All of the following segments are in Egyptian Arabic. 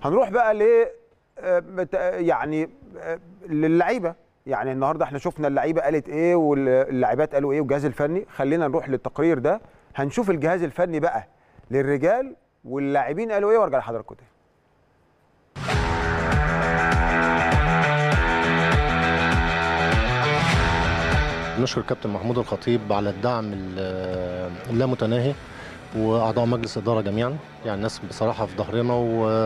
هنروح بقى ل آه، بت- يعني آه، للعيبه يعني النهارده احنا شفنا اللعيبه قالت ايه واللاعبات قالوا ايه والجهاز الفني خلينا نروح للتقرير ده هنشوف الجهاز الفني بقى للرجال واللاعبين قالوا ايه وارجع لحضراتكم تاني نشكر كابتن محمود الخطيب على الدعم ال- اللامتناهي واعضاء مجلس الاداره جميعا يعني الناس بصراحه في ظهرنا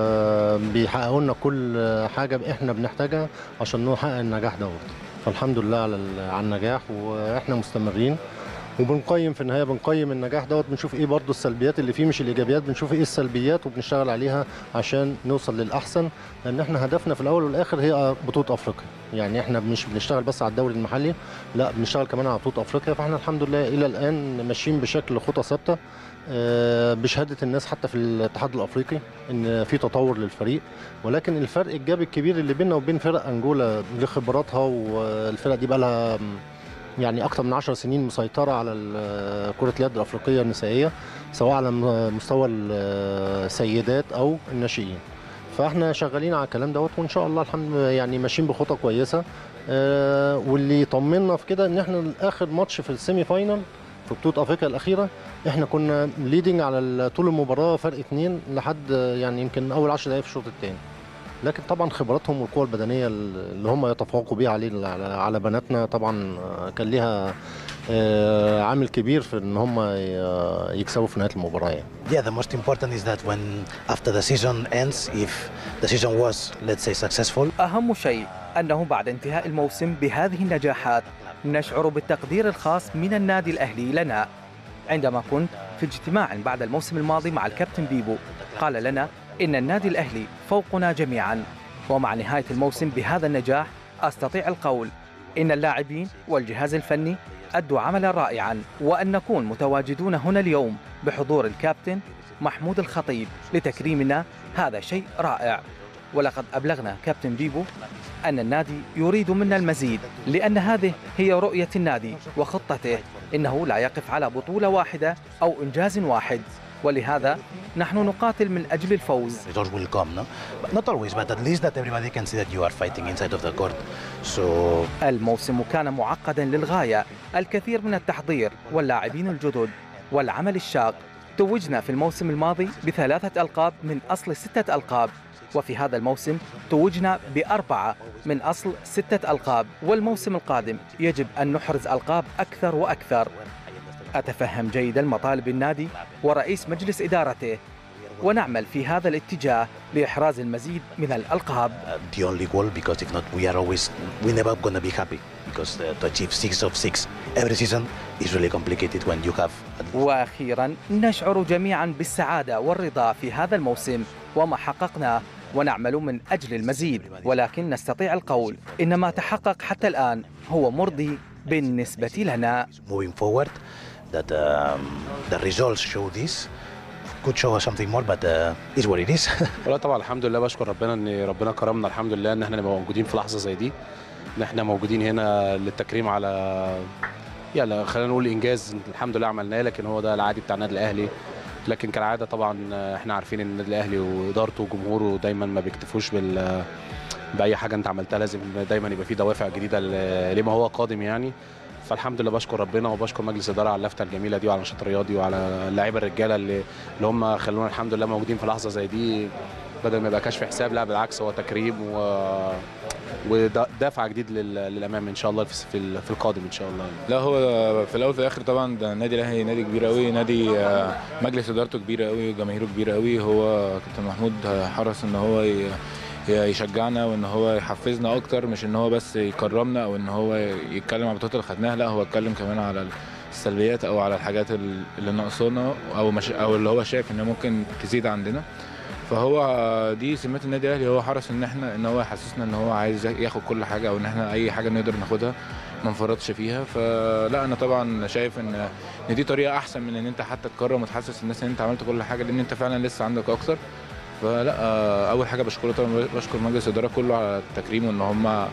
وبيحققوا لنا كل حاجه احنا بنحتاجها عشان نحقق النجاح دوت فالحمد لله على ال- على النجاح واحنا مستمرين وبنقيم في النهايه بنقيم النجاح دوت بنشوف ايه برضو السلبيات اللي فيه مش الايجابيات بنشوف ايه السلبيات وبنشتغل عليها عشان نوصل للاحسن لان احنا هدفنا في الاول والاخر هي بطوله افريقيا يعني احنا مش بنشتغل بس على الدوري المحلي لا بنشتغل كمان على بطوله افريقيا فاحنا الحمد لله الى الان ماشيين بشكل خطى ثابته آه، بشهاده الناس حتى في الاتحاد الافريقي ان في تطور للفريق ولكن الفرق الجاب الكبير اللي بيننا وبين فرق انجولا لخبراتها والفرق دي بقى لها يعني اكتر من 10 سنين مسيطره على ال- كره اليد الافريقيه النسائيه سواء على م- مستوى السيدات او الناشئين فاحنا شغالين على الكلام دوت وان شاء الله الحمد لله يعني ماشيين بخطى كويسه آه، واللي يطمنا في كده ان احنا اخر ماتش في السيمي فاينل في بطوله افريقيا الاخيره احنا كنا ليدنج على ال- طول المباراه فرق اتنين لحد آه، يعني يمكن اول 10 دقائق في الشوط الثاني لكن طبعا خبراتهم والقوه البدنيه اللي هم يتفوقوا بيها عليه على- على بناتنا طبعا آه، كان ليها آه، عامل كبير في ان هم ي- يكسبوا في نهايه المباراه يعني. Yeah, the most important is that when after the season ends, if the season was, let's say, successful, أهم شيء أنه بعد انتهاء الموسم بهذه النجاحات نشعر بالتقدير الخاص من النادي الأهلي لنا عندما كنت في اجتماع بعد الموسم الماضي مع الكابتن بيبو قال لنا إن النادي الأهلي فوقنا جميعا ومع نهاية الموسم بهذا النجاح أستطيع القول إن اللاعبين والجهاز الفني أدوا عملا رائعا وأن نكون متواجدون هنا اليوم بحضور الكابتن محمود الخطيب لتكريمنا هذا شيء رائع ولقد أبلغنا كابتن بيبو أن النادي يريد منا المزيد لأن هذه هي رؤية النادي وخطته إنه لا يقف على بطولة واحدة أو إنجاز واحد ولهذا نحن نقاتل من أجل الفوز results will come, no? But not always, but at least that everybody can see that you are fighting inside of the court. So الموسم كان معقدا للغاية الكثير من التحضير واللاعبين الجدد والعمل الشاق توجنا في الموسم الماضي بثلاثة ألقاب من أصل ستة ألقاب وفي هذا الموسم توجنا بأربعة من أصل ستة ألقاب والموسم القادم يجب أن نحرز ألقاب أكثر وأكثر أتفهم جيدا مطالب النادي ورئيس مجلس إدارته ونعمل في هذا الاتجاه لإحراز المزيد من الألقاب uh, the only goal, because if not, we are always, we're never going to be happy. Because uh, to achieve six of six every season is really complicated when you have واخيرا نشعر جميعا بالسعاده والرضا في هذا الموسم وما حققناه ونعمل من اجل المزيد ولكن نستطيع القول ان ما تحقق حتى الان هو مرضي بالنسبه لنا moving forward, that um, the results show this. Could show us something more, but uh, is what it is. لا طبعا الحمد لله بشكر ربنا ان ربنا كرمنا الحمد لله ان احنا نبقى موجودين في لحظه زي دي ان احنا موجودين هنا للتكريم على يعني خلينا نقول انجاز الحمد لله عملناه لكن هو ده العادي بتاع النادي الاهلي لكن كالعاده طبعا احنا عارفين ان النادي الاهلي وادارته وجمهوره دايما ما بيكتفوش بال باي حاجه انت عملتها لازم دايما يبقى في دوافع جديده ل- لما هو قادم يعني فالحمد لله بشكر ربنا وبشكر مجلس الاداره على اللفته الجميله دي وعلى النشاط الرياضي وعلى اللعيبه الرجاله اللي اللي هم خلونا الحمد لله موجودين في لحظه زي دي بدل ما يبقى كشف حساب لا بالعكس هو تكريم و ودفعه جديد لل- للامام ان شاء الله في في في القادم ان شاء الله لا هو في الاول وفي الاخر طبعا ده النادي الاهلي نادي كبير قوي نادي آه، مجلس ادارته كبير قوي وجماهيره كبير قوي هو كابتن محمود حرص ان هو ي- ي- يشجعنا وان هو يحفزنا اكتر مش ان هو بس يكرمنا او ان هو يتكلم على البطولات اللي خدناها لا هو اتكلم كمان على السلبيات او على الحاجات ال- اللي ناقصانا او مش او اللي هو شايف ان ممكن تزيد عندنا فهو دي سمات النادي الاهلي هو حرص ان احنا ان هو يحسسنا ان هو عايز ياخد كل حاجه او ان احنا اي حاجه نقدر ناخدها ما نفرطش فيها فلا انا طبعا شايف ان ان دي طريقه احسن من ان انت حتى تكرم وتحسس الناس ان انت عملت كل حاجه لان انت فعلا لسه عندك اكتر فلا آه، اول حاجه بشكره طبعا بشكر مجلس الاداره كله على التكريم وان هم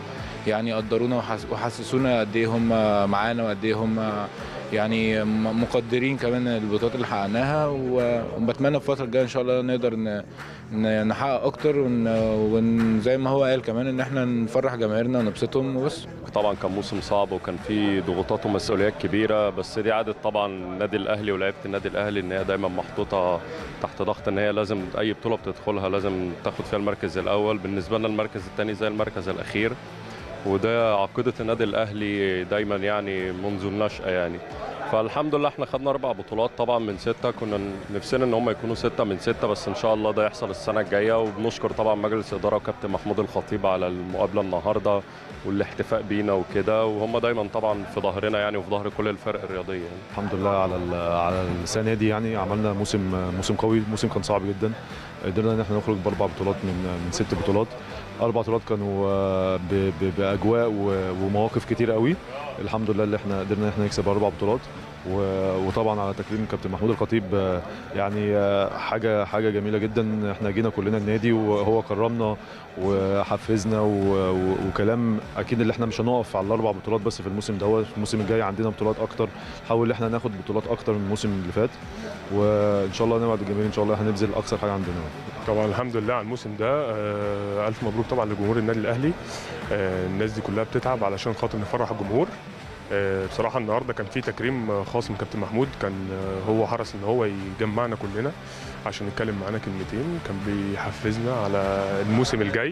يعني قدرونا وحس- وحسسونا قد ايه هم معانا وقد ايه هم يعني م- مقدرين كمان البطولات اللي حققناها و- وبتمنى في الفتره الجايه ان شاء الله نقدر ن- ن- نحقق اكتر ون- وزي ما هو قال كمان ان احنا نفرح جماهيرنا ونبسطهم وبس طبعا كان موسم صعب وكان فيه ضغوطات ومسؤوليات كبيره بس دي عاده طبعا النادي الاهلي ولاعيبه النادي الاهلي ان هي دايما محطوطه تحت ضغط ان هي لازم اي بطوله بتدخلها لازم تاخد فيها المركز الاول بالنسبه لنا المركز الثاني زي المركز الاخير وده عقيده النادي الاهلي دايما يعني منذ النشاه يعني فالحمد لله احنا خدنا اربع بطولات طبعا من سته كنا نفسنا ان هم يكونوا سته من سته بس ان شاء الله ده يحصل السنه الجايه وبنشكر طبعا مجلس الاداره وكابتن محمود الخطيب على المقابله النهارده والاحتفاء بينا وكده وهم دايما طبعا في ظهرنا يعني وفي ظهر كل الفرق الرياضيه يعني. الحمد لله على ال- على السنه دي يعني عملنا موسم موسم قوي موسم كان صعب جدا قدرنا ان احنا نخرج باربع بطولات من من ست بطولات اربع بطولات كانوا آه، ب- ب- باجواء و- ومواقف كتير قوي الحمد لله اللي احنا قدرنا ان احنا نكسب اربع بطولات و- وطبعا على تكريم كابتن محمود الخطيب آه، يعني آه، حاجه حاجه جميله جدا احنا جينا كلنا النادي وهو كرمنا وحفزنا و- و- وكلام اكيد اللي احنا مش هنقف على الاربع بطولات بس في الموسم دوت الموسم الجاي عندنا بطولات اكتر نحاول ان احنا ناخد بطولات اكتر من الموسم اللي فات وان شاء الله نوعد الجماهير ان شاء الله هنبذل اقصى حاجه عندنا طبعا الحمد لله على الموسم ده آه، الف مبروك طبعا لجمهور النادي الاهلي آه، الناس دي كلها بتتعب علشان خاطر نفرح الجمهور آه، بصراحه النهارده كان في تكريم آه، خاص من كابتن محمود كان آه، هو حرص ان هو يجمعنا كلنا عشان يتكلم معانا كلمتين كان بيحفزنا على الموسم الجاي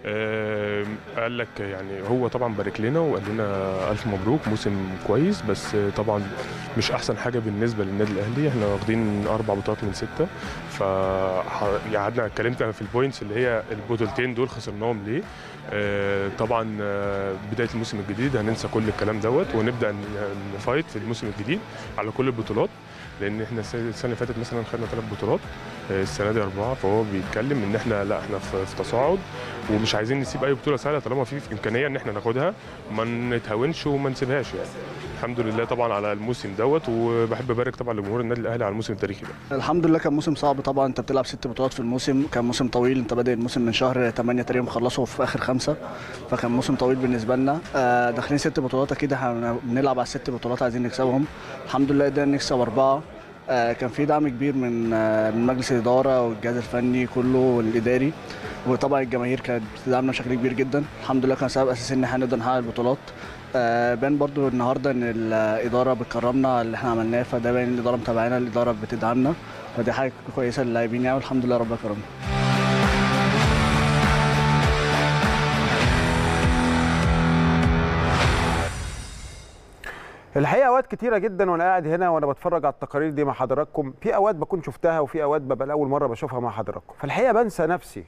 آه، قال لك يعني هو طبعا بارك لنا وقال لنا الف مبروك موسم كويس بس آه، طبعا مش احسن حاجه بالنسبه للنادي الاهلي احنا واخدين اربع بطولات من سته ف قعدنا اتكلمت في البوينتس اللي هي البطولتين دول خسرناهم ليه آه، طبعا آه، بدايه الموسم الجديد هننسى كل الكلام دوت ونبدا ن- نفايت في الموسم الجديد على كل البطولات لان احنا السنه السنة اللي فاتت مثلا خدنا ثلاث بطولات آه، السنه دي اربعه فهو بيتكلم ان احنا لا احنا في في تصاعد ومش عايزين نسيب اي بطوله سهله طالما في في امكانيه ان احنا ناخدها ما نتهاونش وما نسيبهاش يعني الحمد لله طبعا على الموسم دوت وبحب ابارك طبعا لجمهور النادي الاهلي على الموسم التاريخي ده الحمد لله كان موسم صعب طبعا انت بتلعب ست بطولات في الموسم كان موسم طويل انت بادئ الموسم من شهر 8 تقريبا مخلصه في اخر خمسه فكان موسم طويل بالنسبه لنا آه، داخلين ست بطولات اكيد احنا بنلعب على الست بطولات عايزين نكسبهم الحمد لله قدرنا نكسب اربعه آه، كان في دعم كبير من آه، من مجلس الاداره والجهاز الفني كله والاداري وطبعا الجماهير كانت بتدعمنا بشكل كبير جدا الحمد لله كان سبب اساسي ان احنا نقدر نحقق البطولات آه، بان برضو النهارده ان الاداره بتكرمنا على اللي احنا عملناه فده باين الاداره متابعانا الاداره بتدعمنا فدي حاجه كويسه للاعبين يعني والحمد لله ربنا كرمنا الحقيقه اوقات كتيره جدا وانا قاعد هنا وانا بتفرج على التقارير دي مع حضراتكم في اوقات بكون شفتها وفي اوقات ببقى لاول مره بشوفها مع حضراتكم فالحقيقه بنسى نفسي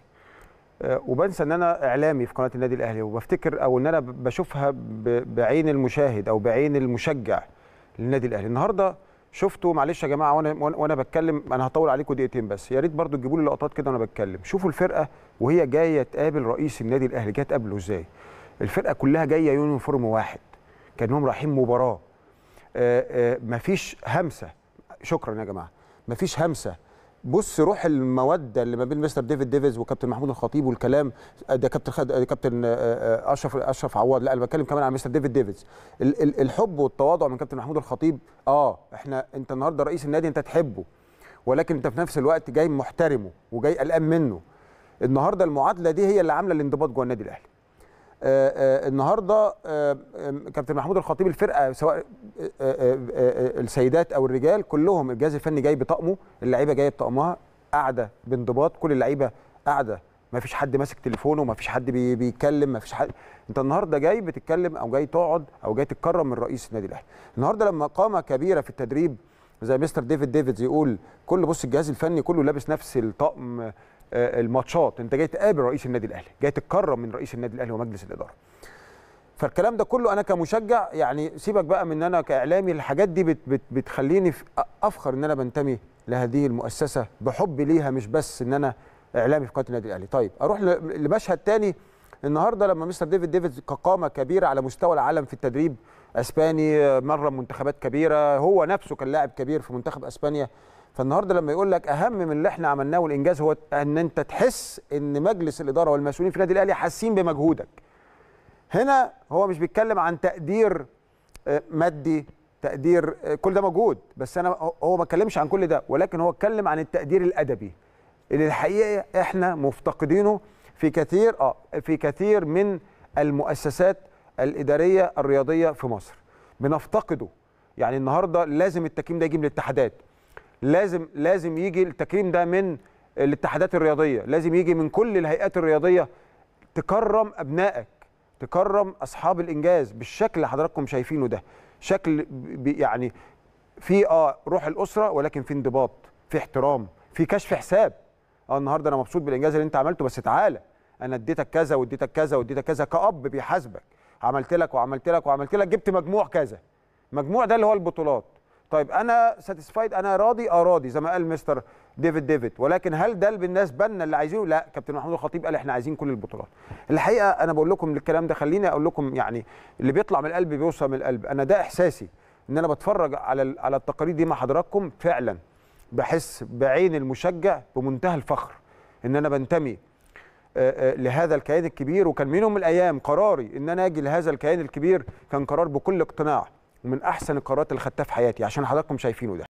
آه، وبنسى ان انا اعلامي في قناه النادي الاهلي وبفتكر او ان انا ب- بشوفها ب- بعين المشاهد او بعين المشجع للنادي الاهلي النهارده شفتوا معلش يا جماعه وانا وانا وأنا بتكلم انا هطول عليكم دقيقتين بس يا ريت برضو تجيبوا لي لقطات كده وانا بتكلم شوفوا الفرقه وهي جايه تقابل رئيس النادي الاهلي جايه تقابله ازاي الفرقه كلها جايه يونيفورم واحد كانهم رايحين مباراه آه، آه، مفيش همسه شكرا يا جماعه مفيش همسه بص روح الموده اللي ما بين مستر ديفيد ديفيز وكابتن محمود الخطيب والكلام آه، ده كابتن خد ده كابتن آه، آه، اشرف اشرف عواد لا انا بتكلم كمان عن مستر ديفيد ديفيز ال- ال- الحب والتواضع من كابتن محمود الخطيب اه احنا انت النهارده رئيس النادي انت تحبه ولكن انت في نفس الوقت جاي محترمه وجاي قلقان منه النهارده المعادله دي هي اللي عامله الانضباط جوه النادي الاهلي آه، آه، النهارده آه، آه، كابتن محمود الخطيب الفرقه سواء آه، آه، آه، السيدات او الرجال كلهم الجهاز الفني جاي بطقمه اللعيبه جايه بطقمها قاعده بانضباط كل اللعيبه قاعده ما فيش حد ماسك تليفونه ما فيش حد بي- بيتكلم ما فيش حد انت النهارده جاي بتتكلم او جاي تقعد او جاي تتكرم من رئيس النادي الاهلي النهارده لما قامه كبيره في التدريب زي مستر ديفيد ديفيدز يقول كل بص الجهاز الفني كله لابس نفس الطقم آه، الماتشات انت جاي تقابل رئيس النادي الاهلي جاي تتكرم من رئيس النادي الاهلي ومجلس الاداره فالكلام ده كله انا كمشجع يعني سيبك بقى من ان انا كاعلامي الحاجات دي بت بت بتخليني في- افخر ان انا بنتمي لهذه المؤسسه بحب ليها مش بس ان انا اعلامي في قناه النادي الاهلي طيب اروح ل- لمشهد تاني النهارده لما مستر ديفيد ديفيد كقامه كبيره على مستوى العالم في التدريب اسباني مره منتخبات كبيره هو نفسه كان لاعب كبير في منتخب اسبانيا فالنهارده لما يقول لك اهم من اللي احنا عملناه والانجاز هو ان انت تحس ان مجلس الاداره والمسؤولين في النادي الاهلي حاسين بمجهودك هنا هو مش بيتكلم عن تقدير آه، مادي تقدير آه، كل ده موجود بس انا هو- هو ما اتكلمش عن كل ده ولكن هو اتكلم عن التقدير الادبي اللي الحقيقه احنا مفتقدينه في كثير اه في كثير من المؤسسات الاداريه الرياضيه في مصر بنفتقده يعني النهارده لازم التكريم ده يجي من الاتحادات لازم لازم يجي التكريم ده من الاتحادات الرياضيه لازم يجي من كل الهيئات الرياضيه تكرم ابنائك تكرم اصحاب الانجاز بالشكل اللي حضراتكم شايفينه ده شكل ب- يعني في اه روح الاسره ولكن في انضباط في احترام في كشف حساب اه النهارده انا مبسوط بالانجاز اللي انت عملته بس تعالى انا اديتك كذا واديتك كذا واديتك كذا كاب بيحاسبك عملت لك وعملت لك وعملت لك جبت مجموع كذا مجموع ده اللي هو البطولات طيب انا ساتيسفايد انا راضي اه راضي زي ما قال مستر ديفيد ديفيد ولكن هل ده بالنسبه لنا اللي عايزينه لا كابتن محمود الخطيب قال احنا عايزين كل البطولات الحقيقه انا بقول لكم الكلام ده خليني اقول لكم يعني اللي بيطلع من القلب بيوصل من القلب انا ده احساسي ان انا بتفرج على ال- على التقارير دي مع حضراتكم فعلا بحس بعين المشجع بمنتهى الفخر ان انا بنتمي آه، آه، لهذا الكيان الكبير وكان من يوم من الايام قراري ان انا اجي لهذا الكيان الكبير كان قرار بكل اقتناع ومن احسن القرارات اللي خدتها في حياتي عشان حضراتكم شايفينه ده